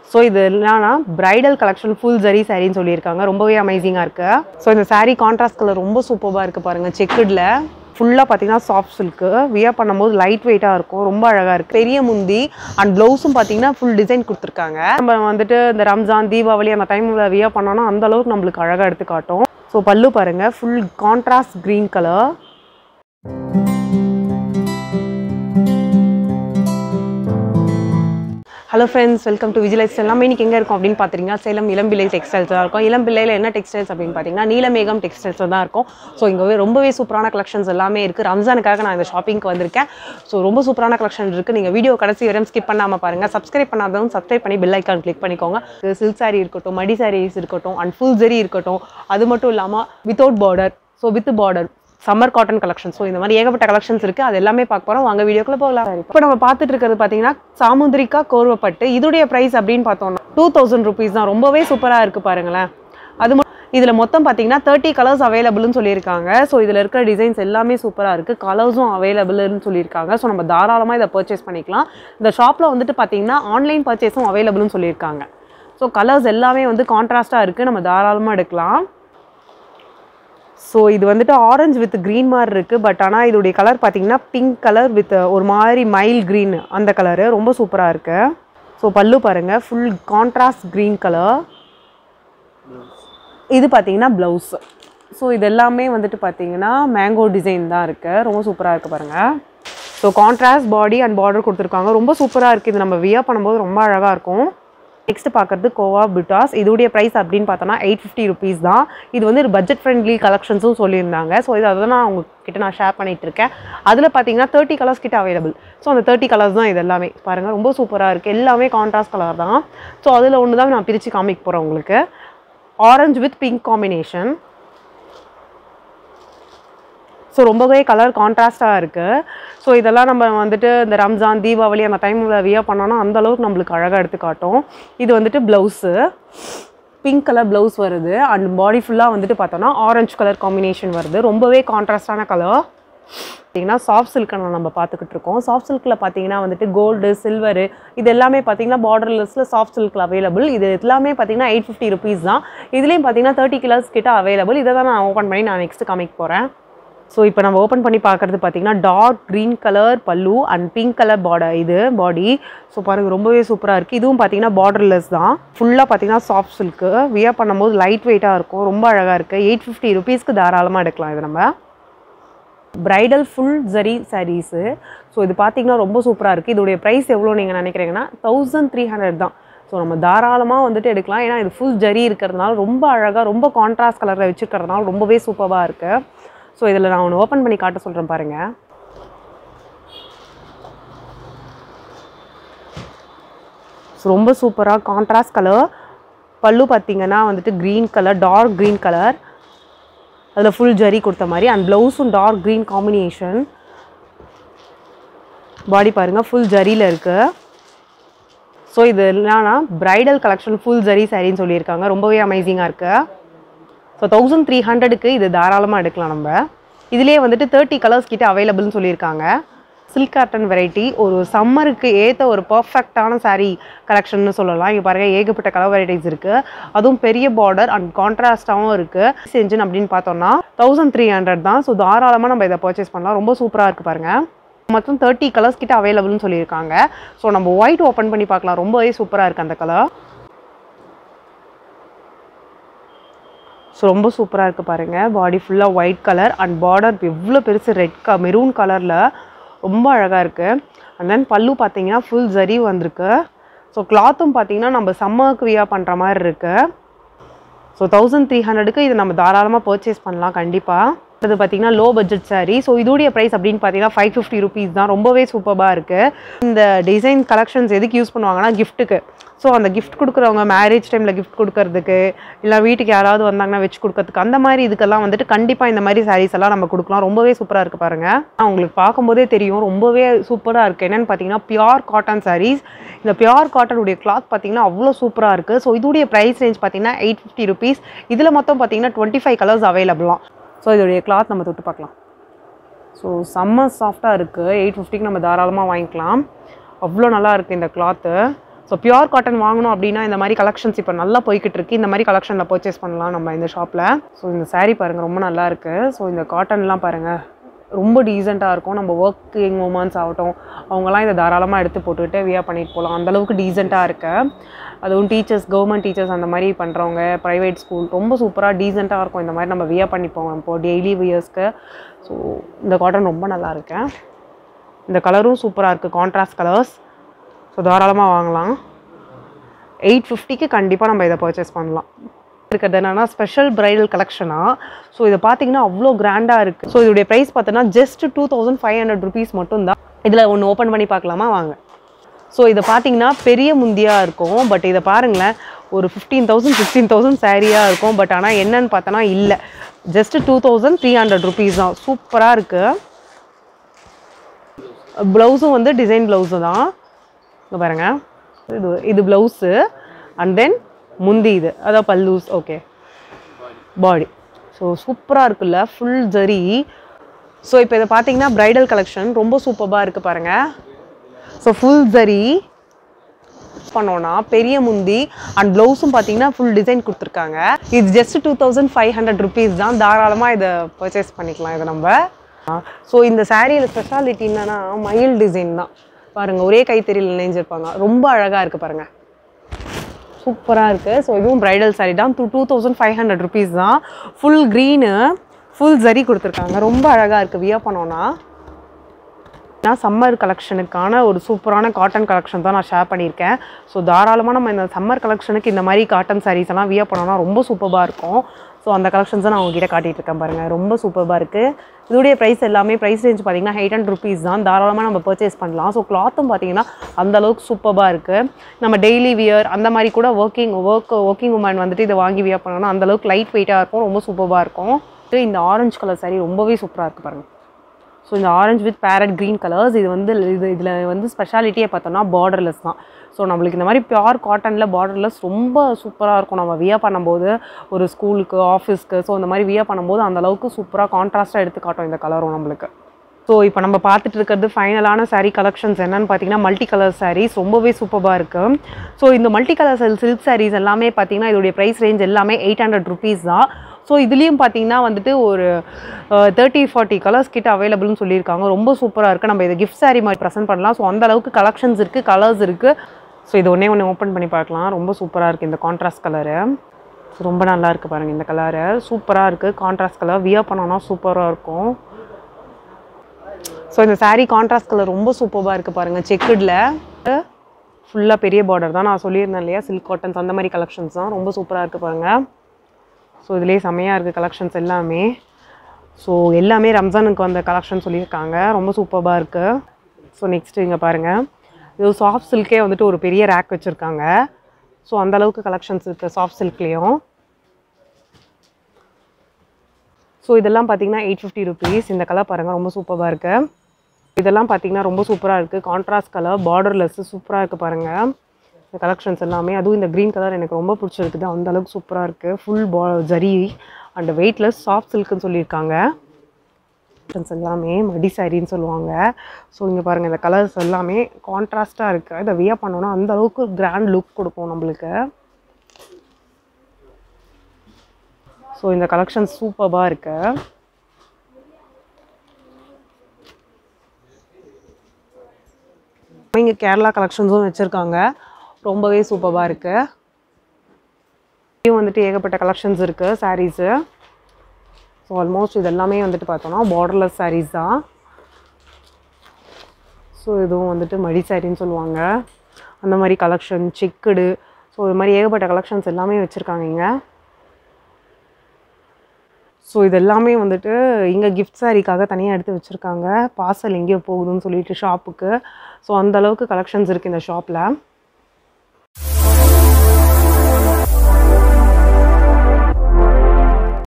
so இது என்னன்னா bridal collection full zari சாரின்னு சொல்லியிருக்காங்க ரொம்பவே அமேசிங்காக இருக்கு ஸோ இந்த saree கான்ட்ராஸ்ட் கலர் ரொம்ப சூப்பராக இருக்குது பாருங்கள் செக்குடில் ஃபுல்லாக பார்த்தீங்கன்னா சாஃப்ட் சில்க்கு வியர் பண்ணும்போது லைட் வெயிட்டாக இருக்கும் ரொம்ப அழகாக இருக்குது பெரிய முந்தி அண்ட் ப்ளவுஸும் பார்த்தீங்கன்னா ஃபுல் டிசைன் கொடுத்துருக்காங்க நம்ம வந்துட்டு இந்த ரம்ஜான் தீபாவளி அந்த டைமில் வியர் பண்ணோன்னா அந்த அளவுக்கு நம்மளுக்கு அழகாக எடுத்து காட்டும் ஸோ பல்லு பாருங்கள் full contrast green colour hello friends welcome to விஜிலைஸ் எல்லாமே இன்னைக்கு எங்கே இருக்கும் அப்படின்னு பார்த்தீங்கன்னா சேலம் இளம்பிள்ளை டெக்ஸ்டைல்ஸ் தான் இருக்கும் இளம்பிள்ளையில் என்ன டெக்ஸ்டைல்ஸ் அப்படின்னு பார்த்தீங்கன்னா நீலமேகம் டெக்ஸ்டைல்ஸ் தான் இருக்கும் ஸோ இங்கே ரொம்பவே சூப்பரான கலெக்ஷன்ஸ் எல்லாமே இருக்குது ரம்ஜானுக்காக நான் இந்த ஷாப்பிங்க்கு வந்திருக்கேன் ஸோ ரொம்ப சூப்பரான கலெக்ஷன் இருக்குது நீங்கள் வீடியோ கடைசி வரையும் ஸ்கிப் பண்ணாமல் பாருங்கள் சப்ஸ்கிரைப் பண்ணாதவங்க சப்ஸ்கிரைப் பண்ணி பெல் ஐக்கான் கிளிக் பண்ணிக்கோங்க சில்க் saree இருக்கட்டும் மடி sarees இருக்கட்டும் அண்ட் ஃபுல் ஜெரி இருக்கட்டும் அது மட்டும் இல்லாமல் without border so with border summer cotton collection so இந்த மாதிரி ஏகப்பட்ட கலெக்ஷன்ஸ் இருக்குது அது எல்லாமே பார்க்க போகிறோம் வாங்க வீடியோக்குள்ள போகலாம் இப்போ நம்ம பார்த்துட்டு இருக்கிறது பார்த்தீங்கன்னா சாமுந்திரிக்கா கோர்வப்பட்டு இதோடைய ப்ரைஸ் அப்படின்னு பார்த்தோம்னா டூ தௌசண்ட் ருபீஸ் தான் ரொம்பவே சூப்பராக இருக்குது பாருங்களேன் அது ம- இதில் மொத்தம் பார்த்தீங்கன்னா தேர்ட்டி கலர்ஸ் அவைலபிள்னு சொல்லியிருக்காங்க ஸோ இதில் இருக்கிற டிசைன்ஸ் எல்லாமே சூப்பராக இருக்குது கலர்ஸும் அவைலபிள்னு சொல்லியிருக்காங்க ஸோ நம்ம தாராளமாக இதை பர்ச்சேஸ் பண்ணிக்கலாம் இந்த ஷாப்பில் வந்துட்டு பார்த்தீங்கன்னா ஆன்லைன் பர்ச்சேஸும் அவைலபிள்னு சொல்லியிருக்காங்க ஸோ கலர்ஸ் எல்லாமே வந்து கான்ட்ராஸ்ட்டாக இருக்குது நம்ம தாராளமாக எடுக்கலாம் ஸோ இது வந்துட்டு ஆரஞ்சு வித் க்ரீன் மாதிரி இருக்குது பட் ஆனால் இதோடைய கலர் பார்த்தீங்கன்னா பிங்க் கலர் வித் ஒரு மாதிரி மைல் க்ரீன் அந்த கலரு ரொம்ப சூப்பராக இருக்கு ஸோ பல்லு பாருங்கள் ஃபுல் கான்ட்ராஸ்ட் க்ரீன் கலர் இது பார்த்தீங்கன்னா ப்ளவுஸ் ஸோ இது எல்லாமே வந்துட்டு பார்த்தீங்கன்னா மேங்கோ டிசைன் தான் இருக்குது ரொம்ப சூப்பராக இருக்குது பாருங்கள் so contrast body and border கொடுத்துருக்காங்க ரொம்ப சூப்பராக இருக்குது இது நம்ம வியர் பண்ணும்போது ரொம்ப அழகாக இருக்கும் நெக்ஸ்ட் பார்க்குறது கோவா பிட்டாஸ் இதோடைய ப்ரைஸ் அப்படின்னு பார்த்தோன்னா எயிட் ஃபிஃப்டி ருபீஸ் தான் இது வந்து ஒரு பட்ஜெட் ஃப்ரெண்ட்லி கலெக்ஷன்ஸும் சொல்லியிருந்தாங்க ஸோ இது அதை நான் உங்ககிட்ட நான் ஷேர் பண்ணிட்டு இருக்கேன் அதில் பார்த்தீங்கன்னா தேர்ட்டி கலர்ஸ் கிட்ட அவைலபிள் ஸோ அந்த தேர்ட்டி கலர்ஸ் தான் இது எல்லாமே பாருங்கள் ரொம்ப சூப்பராக இருக்குது எல்லாமே கான்ட்ராஸ்ட் கலர் தான் ஸோ அதில் ஒன்று தான் நான் பிரித்து காமிக்க போகிறேன் உங்களுக்கு orange with pink combination so ரொம்பவே கலர் கான்ட்ராஸ்ட்டாக இருக்குது ஸோ இதெல்லாம் நம்ம வந்துட்டு இந்த ரம்ஜான் தீபாவளி அந்த டைமில் வியர் பண்ணோன்னா அந்த அளவுக்கு நம்மளுக்கு அழகாக எடுத்து காட்டும் இது வந்துட்டு ப்ளவுஸு பிங்க் கலர் ப்ளவுஸ் வருது அண்ட் பாடி ஃபுல்லாக வந்துட்டு பார்த்தோன்னா ஆரஞ்சு கலர் காம்பினேஷன் வருது ரொம்பவே கான்ட்ராஸ்டான கலர் பார்த்தீங்கன்னா சாஃப்ட் சில்கில் நம்ம பார்த்துக்கிட்டு இருக்கோம் சாஃப்ட் சில்கில் பார்த்தீங்கன்னா வந்துட்டு கோல்டு சில்வரு இது எல்லாமே பார்த்தீங்கன்னா பார்டர்லெஸில் சாஃப்ட் சில்கில் அவைலபிள் இது எல்லாமே பார்த்தீங்கன்னா எயிட் ஃபிஃப்டி ருபீஸ் தான் இதுலேயும் பார்த்தீங்கன்னா தேர்ட்டி கிலோஸ் கிட்ட அவைலபிள் இதை தான் நான் ஓப்பன் பண்ணி நான் நெக்ஸ்ட் காமிக்க போகிறேன் ஸோ இப்போ நம்ம ஓப்பன் பண்ணி பார்க்குறது பார்த்தீங்கன்னா dark green colour pallu and pink colour border இது பாடி ஸோ பாருங்கள் ரொம்பவே சூப்பராக இருக்குது இதுவும் பார்த்தீங்கன்னா பார்டர்லெஸ் தான் ஃபுல்லாக பார்த்தீங்கன்னா சாஃப்ட் சில்க்கு வியர் பண்ணும்போது லைட் வெயிட்டாக இருக்கும் ரொம்ப அழகாக இருக்குது எயிட் ஃபிஃப்டி ருபீஸ்க்கு தாராளமாக எடுக்கலாம் இது நம்ம bridal full zari sarees so இது பார்த்தீங்கன்னா ரொம்ப சூப்பராக இருக்குது இதோடைய ப்ரைஸ் எவ்வளோ நீங்கள் நினைக்கிறீங்கன்னா தௌசண்ட் த்ரீ ஹண்ட்ரட் தான் ஸோ நம்ம தாராளமாக வந்துட்டு எடுக்கலாம் ஏன்னா இது ஃபுல் ஜரி இருக்கிறதுனால ரொம்ப அழகாக ரொம்ப கான்ட்ராஸ்ட் கலரில் வச்சுருக்கிறதுனால ரொம்பவே சூப்பராக இருக்குது ஸோ இதில் நான் ஒன்று ஓப்பன் பண்ணி காட்ட சொல்கிறேன் பாருங்கள் ஸோ ரொம்ப சூப்பராக கான்ட்ராஸ்ட் கலர் பல்லு பார்த்தீங்கன்னா வந்துட்டு green colour dark green colour அதில் ஃபுல் ஜரி கொடுத்த மாதிரி அண்ட் ப்ளவுஸும் டார்க் க்ரீன் காம்பினேஷன் பாடி பாருங்கள் ஃபுல் ஜரியில் இருக்குது ஸோ இது என்னன்னா பிரைடல் கலெக்ஷன் ஃபுல் ஜரி சாரின்னு சொல்லியிருக்காங்க ரொம்பவே அமேசிங்காக இருக்குது ஸோ தௌசண்ட் த்ரீ ஹண்ட்ரடுக்கு இது தாராளமாக எடுக்கலாம் நம்ம இதுலேயே வந்துட்டு தேர்ட்டி கலர்ஸ் கிட்ட அவைலபிள்னு சொல்லியிருக்காங்க சில்க் காட்டன் வெரைட்டி ஒரு சம்மருக்கு ஏற்ற ஒரு பர்ஃபெக்டான saree கலெக்ஷன்னு சொல்லலாம் இங்கே பாருங்கள் ஏகப்பட்ட கலர் வெரைட்டிஸ் இருக்குது அதுவும் பெரிய பார்டர் அண்ட் கான்ட்ராஸ்டாகவும் இருக்குது செஞ்சுன் அப்படின்னு பார்த்தோம்னா தௌசண்ட் த்ரீ ஹண்ட்ரட் தான் ஸோ தாராளமாக நம்ம இதை பர்ச்சேஸ் பண்ணலாம் ரொம்ப சூப்பராக இருக்குது பாருங்கள் மொத்தம் தேர்ட்டி கலர்ஸ் கிட்ட அவைலபிள்னு சொல்லியிருக்காங்க ஸோ நம்ம ஒயிட் ஓப்பன் பண்ணி பார்க்கலாம் ரொம்பவே சூப்பராக இருக்குது அந்த கலர் ஸோ ரொம்ப சூப்பராக இருக்குது பாருங்கள் பாடி ஃபுல்லாக ஒயிட் கலர் அண்ட் பார்டர் எவ்வளோ பெருசு ரெட் க மெரூன் கலரில் ரொம்ப அழகாக இருக்குது அண்ட் தென் பல்லு பார்த்தீங்கன்னா ஃபுல் ஜரி வந்திருக்கு ஸோ கிளாத்தும் பார்த்தீங்கன்னா நம்ம சம்மருக்கு வியா பண்ணுற மாதிரி இருக்குது ஸோ தௌசண்ட் த்ரீ ஹண்ட்ரடுக்கு இது நம்ம தாராளமாக பர்ச்சேஸ் பண்ணலாம் கண்டிப்பாக இது பார்த்தீங்கன்னா லோ பட்ஜெட் saree ஸோ இதோடைய ப்ரைஸ் அப்படின்னு பார்த்தீங்கன்னா ஃபைவ் ஃபிஃப்டி ருபீஸ் தான் ரொம்பவே சூப்பராக இருக்குது இந்த டிசைன் கலெக்ஷன்ஸ் எதுக்கு யூஸ் பண்ணுவாங்கன்னா கிஃப்ட்டுக்கு ஸோ அந்த கிஃப்ட் கொடுக்குறவங்க மேரேஜ் டைமில் கிஃப்ட் கொடுக்கறதுக்கு இல்லை வீட்டுக்கு யாராவது வந்தாங்கன்னா வச்சு கொடுக்கறதுக்கு அந்த மாதிரி இதுக்கெல்லாம் வந்துட்டு கண்டிப்பாக இந்த மாதிரி sarees எல்லாம் நம்ம கொடுக்கலாம் ரொம்பவே சூப்பராக இருக்குது பாருங்கள் உங்களுக்கு பார்க்கும்போதே தெரியும் ரொம்பவே சூப்பராக இருக்குது என்னென்னு பார்த்தீங்கன்னா பியூர் காட்டன் sarees இந்த பியூர் காட்டனுடைய கிளாத் பார்த்தீங்கன்னா அவ்வளோ சூப்பராக இருக்குது ஸோ இதோடைய ப்ரைஸ் ரேஞ்ச் பார்த்தீங்கன்னா எயிட் ஃபிஃப்டி ருபீஸ் இதில் மொத்தம் பார்த்தீங்கன்னா டுவெண்ட்டி ஃபைவ் கலர்ஸ் அவைலபிளாம் ஸோ இதோடைய கிளாத் நம்ம தொட்டு பார்க்கலாம் ஸோ செம்ம சாஃப்டாக இருக்குது எயிட் ஃபிஃப்டிக்கு நம்ம தாராளமாக வாங்கிக்கலாம் அவ்வளோ நல்லா இருக்குது இந்த கிளாத்து ஸோ பியூர் காட்டன் வாங்கணும் அப்படின்னா இந்த மாதிரி கலெக்ஷன்ஸ் இப்போ நல்லா போய்கிட்டு இருக்கு இந்த மாதிரி கலெக்ஷனில் பர்ச்சேஸ் பண்ணலாம் நம்ம இந்த ஷாப்பில் ஸோ இந்த saree பாருங்கள் ரொம்ப நல்லா இருக்கு ஸோ இந்த காட்டன்லாம் பாருங்கள் ரொம்ப டீசெண்டாக இருக்கும் நம்ம ஒர்க்கிங் உமன்ஸ் ஆகட்டும் அவங்கலாம் இதை தாராளமாக எடுத்து போட்டுக்கிட்டு வியர் பண்ணிட்டு போகலாம் அந்தளவுக்கு டீசெண்டாக இருக்கு அதுவும் டீச்சர்ஸ் கவர்மெண்ட் டீச்சர்ஸ் அந்த மாதிரி பண்ணுறவங்க ப்ரைவேட் ஸ்கூல் ரொம்ப சூப்பராக டீசெண்டாக இருக்கும் இந்த மாதிரி நம்ம வியர் பண்ணிப்போம் இப்போ டெய்லி வியர்ஸ்க்கு ஸோ இந்த காட்டன் ரொம்ப நல்லா இருக்கு இந்த கலரும் சூப்பராக இருக்குது கான்ட்ராஸ்ட் கலர்ஸ் ஸோ தாராளமாக வாங்கலாம் எயிட் ஃபிஃப்டிக்கு கண்டிப்பாக நம்ம இதை பர்ச்சேஸ் பண்ணலாம் இருக்கிறது என்னன்னா ஸ்பெஷல் பிரைடல் கலெக்ஷனாக ஸோ இதை பார்த்தீங்கன்னா அவ்வளோ கிராண்டாக இருக்குது ஸோ இதோடைய ப்ரைஸ் பார்த்தோன்னா just two thousand five hundred rupees மட்டும்தான் இதில் ஒன்று ஓப்பன் பண்ணி பார்க்கலாமா வாங்க ஸோ இதை பார்த்தீங்கன்னா பெரிய முந்தியாக இருக்கும் பட் இதை பாருங்களேன் ஒரு ஃபிஃப்டீன் தௌசண்ட் ஃபிஃப்டீன் தௌசண்ட் சாரியாக இருக்கும் பட் ஆனால் என்னன்னு பார்த்தோன்னா இல்லை just two thousand three hundred rupees தான் சூப்பராக இருக்குது ப்ளவுஸும் வந்து டிசைன் ப்ளவுஸு தான் இங்கே பாருங்க இது இது ப்ளவுஸு அண்ட் தென் முந்தி இது அதான் பல்லூஸ் ஓகே பாடி ஸோ சூப்பராக இருக்குல்ல ஃபுல் ஜரி ஸோ இப்போ இதை பார்த்தீங்கன்னா பிரைடல் கலெக்ஷன் ரொம்ப சூப்பராக இருக்குது பாருங்கள் ஸோ ஃபுல் ஜரி பண்ணோன்னா பெரிய முந்தி அண்ட் ப்ளவுஸும் பார்த்தீங்கன்னா ஃபுல் டிசைன் கொடுத்துருக்காங்க இது just two thousand five hundred rupees தான் தாராளமாக இதை பர்ச்சேஸ் பண்ணிக்கலாம் இதை நம்ம ஸோ இந்த சாரியில் ஸ்பெஷாலிட்டி என்னன்னா மயில் டிசைன் தான் பாருங்கள் ஒரே கைத்தறியில் நெஞ்சிருப்பாங்க ரொம்ப அழகாக இருக்குது பாருங்கள் சூப்பராக இருக்குது ஸோ இதுவும் பிரைடல் saree தான் two two thousand five hundred rupees தான் ஃபுல் க்ரீனு ஃபுல் ஜரி கொடுத்துருக்காங்க ரொம்ப அழகாக இருக்குது வியர் பண்ணோன்னா நான் சம்மர் கலெக்ஷனுக்கான ஒரு சூப்பரான காட்டன் கலெக்ஷன் தான் நான் ஷேர் பண்ணியிருக்கேன் ஸோ தாராளமாக நம்ம இந்த சம்மர் கலெக்ஷனுக்கு இந்த மாதிரி காட்டன் சாரீஸ் எல்லாம் வியர் பண்ணோம்னா ரொம்ப சூப்பராக இருக்கும் ஸோ அந்த கலெக்ஷன்ஸை நான் உங்ககிட்ட காட்டிட்டு இருக்கேன் பாருங்கள் ரொம்ப சூப்பராக இருக்குது இதோடைய ப்ரைஸ் எல்லாமே ப்ரைஸ் ரேஞ்ச் பார்த்தீங்கன்னா எயிட் ஹண்ட்ரட் ருபீஸ் தான் தாராளமாக நம்ம பர்ச்சேஸ் பண்ணலாம் ஸோ கிளாத்தும் பார்த்தீங்கன்னா அந்த அளவுக்கு சூப்பராக இருக்குது நம்ம டெய்லி வியர் அந்த மாதிரி கூட ஒர்க்கிங் ஒர்க் ஒர்க்கிங் உமன் வந்துட்டு இதை வாங்கி வியர் பண்ணோம்னா அந்த அளவுக்கு லைட் வெயிட்டாக இருக்கும் ரொம்ப சூப்பராக இருக்கும் இந்த ஆரஞ்சு கலர் saree ரொம்பவே சூப்பராக இருக்குது பாருங்கள் ஸோ இந்த orange with parrot green colours இது வந்து இது இதில் வந்து ஸ்பெஷாலிட்டியே பார்த்தோம்னா பார்டர்லெஸ் தான் ஸோ நம்மளுக்கு இந்த மாதிரி பியூர் காட்டனில் பார்டர்லெஸ் ரொம்ப சூப்பராக இருக்கும் நம்ம வியர் பண்ணும்போது ஒரு ஸ்கூலுக்கு ஆஃபீஸ்க்கு ஸோ இந்த மாதிரி வியர் பண்ணும்போது அந்த அளவுக்கு சூப்பராக கான்ட்ராஸ்ட்டாக எடுத்து காட்டும் இந்த கலரும் நம்மளுக்கு ஸோ இப்போ நம்ம பார்த்துட்டு இருக்கிறது ஃபைனலான saree கலெக்ஷன்ஸ் என்னன்னு பார்த்தீங்கன்னா மல்டி கலர் sarees ரொம்பவே சூப்பராக இருக்குது ஸோ இந்த மல்டி கலர் சில்க் sarees எல்லாமே பார்த்தீங்கன்னா இதோடைய ப்ரைஸ் ரேஞ்ச் எல்லாமே எயிட் ஹண்ட்ரட் ருபீஸ் தான் ஸோ இதுலேயும் பார்த்தீங்கன்னா வந்துட்டு ஒரு தேர்ட்டி ஃபார்ட்டி கலர்ஸ் கிட்ட அவைலபிள்னு சொல்லியிருக்காங்க ரொம்ப சூப்பராக இருக்குது நம்ம இதை கிஃப்ட் saree மாதிரி ப்ரெசென்ட் பண்ணலாம் ஸோ அந்த அளவுக்கு கலெக்ஷன்ஸ் இருக்குது கலர்ஸ் இருக்குது ஸோ இது ஒன்றே ஒன்று ஓப்பன் பண்ணி பார்க்கலாம் ரொம்ப சூப்பராக இருக்குது இந்த கான்ட்ராஸ்ட் கலரு ரொம்ப நல்லா இருக்குது பாருங்கள் இந்த கலரு சூப்பராக இருக்குது கான்ட்ராஸ்ட் கலர் வியர் பண்ணோன்னா சூப்பராக இருக்கும் ஸோ இந்த saree கான்ட்ராஸ்ட் கலர் ரொம்ப சூப்பராக இருக்குது பாருங்கள் செக்குடில் ஃபுல்லாக பெரிய பார்டர் தான் நான் சொல்லியிருந்தேன் இல்லையா சில்க் காட்டன்ஸ் அந்த மாதிரி கலெக்ஷன்ஸ் தான் ரொம்ப சூப்பராக இருக்குது பாருங்கள் ஸோ இதுலேயே செம்மையாக இருக்குது கலெக்ஷன்ஸ் எல்லாமே ஸோ எல்லாமே ரம்ஜானுக்கு வந்த கலெக்ஷன் சொல்லியிருக்காங்க ரொம்ப சூப்பராக இருக்குது ஸோ நெக்ஸ்ட் இங்கே பாருங்கள் இது சாஃப்ட் சில்கே வந்துட்டு ஒரு பெரிய ரேக் வச்சுருக்காங்க ஸோ அந்த அளவுக்கு கலெக்ஷன்ஸ் இருக்குது சாஃப்ட் சில்க்லேயும் ஸோ இதெல்லாம் பார்த்தீங்கன்னா எயிட் ஃபிஃப்டி ருபீஸ் இந்த கலர் பாருங்கள் ரொம்ப சூப்பராக இருக்குது இதெல்லாம் பார்த்தீங்கன்னா ரொம்ப சூப்பராக இருக்குது கான்ட்ராஸ்ட் கலர் பார்டர்லெஸ் சூப்பராக இருக்குது பாருங்கள் இந்த கலெக்ஷன்ஸ் எல்லாமே அதுவும் இந்த க்ரீன் கலர் எனக்கு ரொம்ப பிடிச்சிருக்குது அந்த அளவுக்கு சூப்பராக இருக்குது ஃபுல் பா ஜரி அண்ட் வெயிட்லெஸ் சாஃப்ட் சில்க்குன்னு சொல்லியிருக்காங்க கலெக்ஷன்ஸ் எல்லாமே மடி சாரின்னு சொல்லுவாங்க ஸோ இங்கே பாருங்கள் இந்த கலர்ஸ் எல்லாமே கான்ட்ராஸ்ட்டாக இருக்குது இதை வியர் பண்ணோன்னா அந்த அளவுக்கு கிராண்ட் லுக் கொடுக்கும் நம்மளுக்கு ஸோ இந்த கலெக்ஷன் சூப்பராக இருக்கு இங்கே கேரளா கலெக்ஷன்ஸும் வச்சுருக்காங்க ரொம்பவே சூப்பராக இருக்கு இங்கேயும் வந்துட்டு ஏகப்பட்ட கலெக்ஷன்ஸ் இருக்குது சாரீஸு ஸோ ஆல்மோஸ்ட் இது எல்லாமே வந்துட்டு பார்த்தோன்னா பார்டர்லெஸ் சாரீஸ் தான் ஸோ இதுவும் வந்துட்டு மடி சாரின்னு சொல்லுவாங்க அந்த மாதிரி கலெக்ஷன் செக்குடு ஸோ இது மாதிரி ஏகப்பட்ட கலெக்ஷன்ஸ் எல்லாமே வச்சுருக்காங்க இங்கே ஸோ இது எல்லாமே வந்துட்டு இங்கே கிஃப்ட் சாரிக்காக தனியாக எடுத்து வச்சுருக்காங்க பார்சல் எங்கேயோ போகுதுன்னு சொல்லிட்டு ஷாப்புக்கு ஸோ அந்த அளவுக்கு கலெக்ஷன்ஸ் இருக்குது இந்த ஷாப்பில்